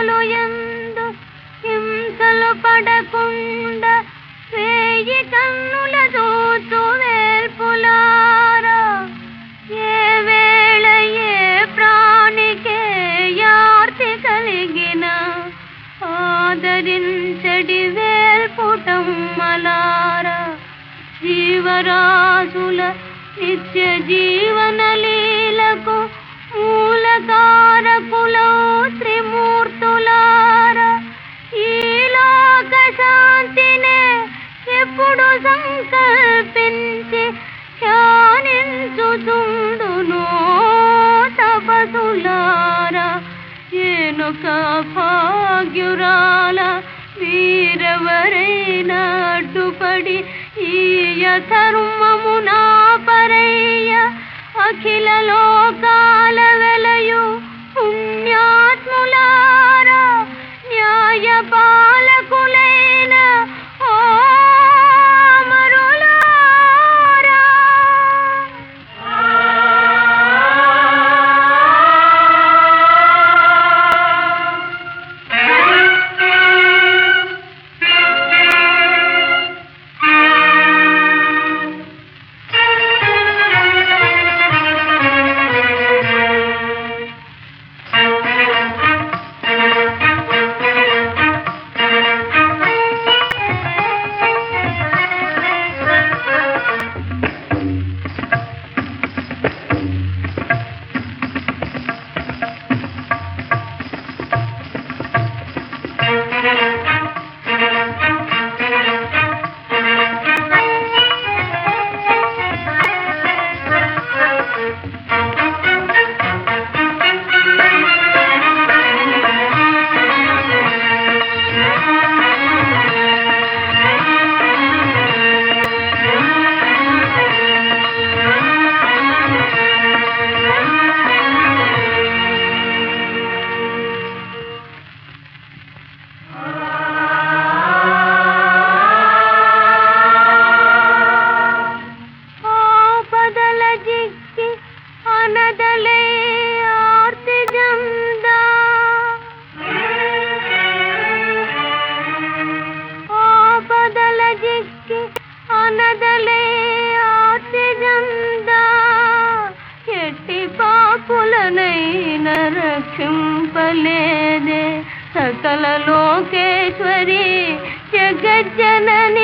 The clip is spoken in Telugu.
పాలు ఎందు హింసలు పడకుండా వేయి కన్నుల చూచు వేల్పులారా ఏ వేళ ఏ ప్రాణికే యార్తి కలిగిన ఆదరించడి వేల్పుటమ్మలారా జీవరాశుల నిత్య జీవన లీలకు మూలకారకులో త్రిమూర్తులారా ఈ లోక శాంతినే ఎప్పుడు సంకల్పించి ధ్యానించుతుండునో తపసులారా ఏనుక భాగ్యురాల వీరెవరైనా అడ్డుపడి ఈయ ధర్మమునా పరయ్య అఖిల లోకాల వెలయు పుణ్యాత్ములారా న్యాయ పాలకులైన ఓ అమరులారా ఆపదల జిక్కి అనదలే ఆర్తి జందా ఆపదల జిక్కి అనదలే ఆర్తి జందా ఎట్టి పాపులనైన రక్షింపలేదే సకల లోకేశ్వరి జగజ్జనని